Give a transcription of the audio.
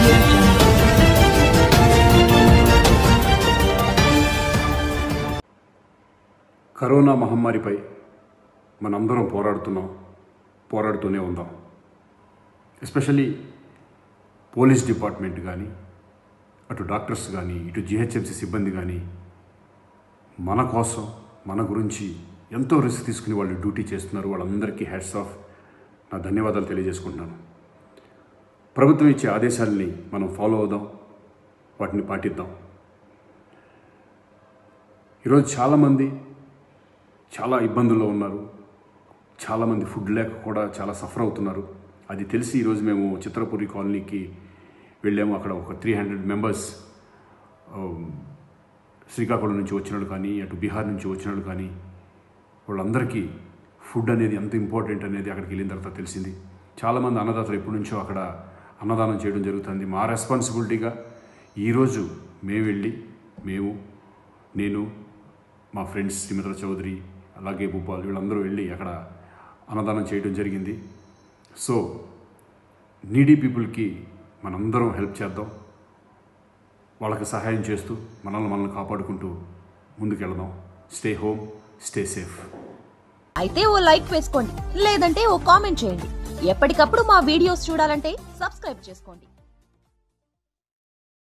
audio jungle. Corona మహమ్మారిపై మనందరం పోరాడుతున్నాం పోరాడుతూనే ఉందాం ఎస్పెషల్లీ పోలీస్ డిపార్ట్మెంట్ కానీ అటు డాక్టర్స్ కానీ ఇటు జిహెచ్ఎంసీ సిబ్బంది కానీ మన కోసం మన గురించి ఎంతో రిస్క్ తీసుకుని వాళ్ళు డ్యూటీ చేస్తున్నారు వాళ్ళందరికీ హ్యాట్స్ ఆఫ్ నా ధన్యవాదాలు తెలియజేసుకుంటున్నాను ప్రభుత్వం ఇచ్చే ఆదేశాలని మనం ఫాలో అవుదాం వాటిని పాటిద్దాం ఈరోజు చాలామంది చాలా ఇబ్బందుల్లో ఉన్నారు చాలామంది ఫుడ్ లేక కూడా చాలా సఫర్ అవుతున్నారు అది తెలిసి ఈరోజు మేము చిత్రపురి కాలనీకి వెళ్ళాము అక్కడ ఒక త్రీ హండ్రెడ్ మెంబర్స్ శ్రీకాకుళం నుంచి వచ్చిన వాళ్ళు కానీ అటు బీహార్ నుంచి వచ్చిన వాళ్ళు కానీ వాళ్ళందరికీ ఫుడ్ అనేది ఎంత ఇంపార్టెంట్ అనేది అక్కడికి వెళ్ళిన తర్వాత తెలిసింది చాలామంది అన్నదాతలు ఎప్పటి నుంచో అక్కడ అన్నదానం చేయడం జరుగుతుంది మా రెస్పాన్సిబిలిటీగా ఈరోజు మేము వెళ్ళి మేము నేను మా ఫ్రెండ్స్ శ్రీమిత్ర చౌదరి అలాగే భూపాల్ వీళ్ళందరూ వెళ్ళి అక్కడ అన్నదానం చేయడం జరిగింది సో నీడీ పీపుల్కి మనందరం హెల్ప్ చేద్దాం వాళ్ళకి సహాయం చేస్తూ మనల్ని మనల్ని కాపాడుకుంటూ ముందుకెళ్దాం స్టే హోమ్ స్టే సేఫ్ అయితే ఓ లైక్ వేసుకోండి లేదంటే ఓ కామెంట్ చేయండి ఎప్పటికప్పుడు మా వీడియోస్ చూడాలంటే సబ్స్క్రైబ్ చేసుకోండి